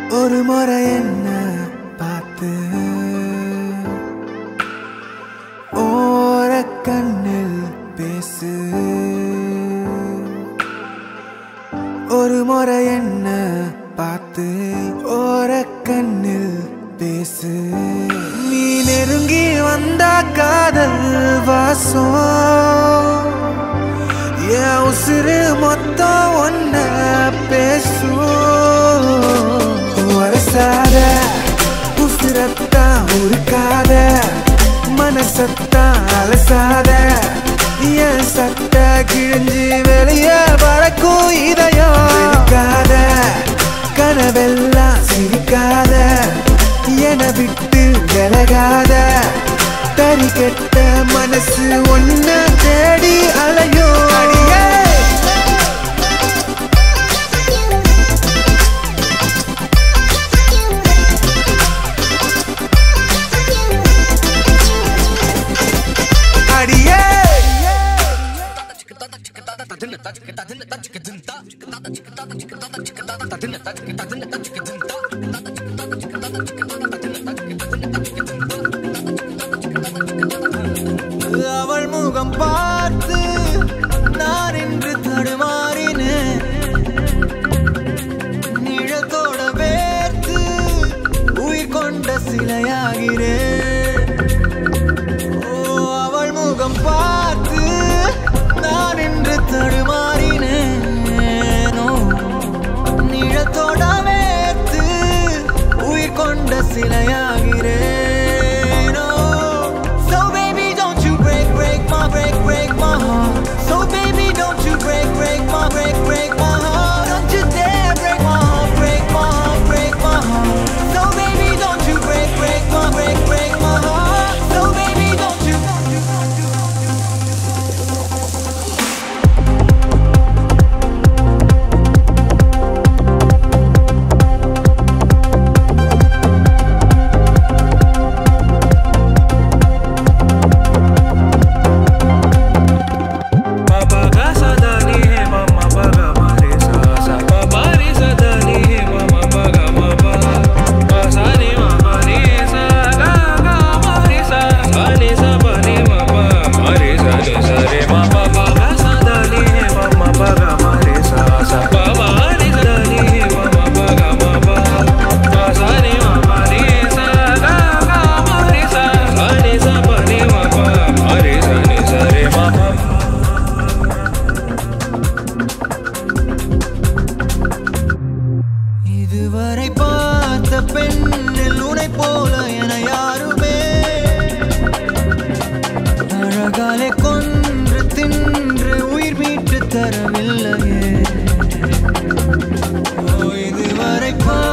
ஒரு முறை என்ன பார்த்து ஓர கண்ணில் பேசு ஒரு முறை என்ன பார்த்து ஓர கண்ணில் பேசு நீ நெருங்கி வந்தா காதல் வாசம் என் உசுறு மொத்தம் ஒன்ன பேசும் வரசாத உசுரத்தான் உருக்காத மனசத்தான் அலசாத என் சட்ட கிழிஞ்சு வெளியே பறக்கும் இதயம் இருக்காத கனவெல்லாம் சிரிக்காத என விட்டு விலகாத தறி கெட்ட மனசு ஒன்ன தேடி அலையும் அடியே அடியே அவள் முகம் பார்த்து நான் என்று தடுமாறினேன் நிழத்தோட வேர்த்து உயிர் கொண்ட சிலையாகிறேன் ஓ அவள் முகம் பார்த்து நான் என்று தடுமாறினேனோ நிழத்தோட வேர்த்து உயிர் கொண்ட சிலையாகிறேனோ So baby don't you break break my break break my heart So baby don't you break break my break break my heart Don't you dare break my heart break my heart break my heart So baby don't you break break my break break my heart So baby don't you Papa ga sa da ni he mama pa ga ma re sa sa pa ma re sa da ni he mama pa ga ma pa pa sa ni ma pa ni sa ga ga ma re sa sa ni sa pa ni ma pa ma re sa ni sa re ma pa pa ga sa da ni he mama pa ga ma re sa sa pa ma re sa da ni he mama pa ga ma pa pa sa ni ma pa ni sa ga ga ma re sa sa ni sa pa ni ma pa ma re sa ni sa re ma pa இதுவரை பார்த்த பெண்ணில் உனை போல என யாருமே அழகாலே கொன்று தின்று உயிர் மீட்டு தரவில்லையே ஓ, இதுவரை பார்த்த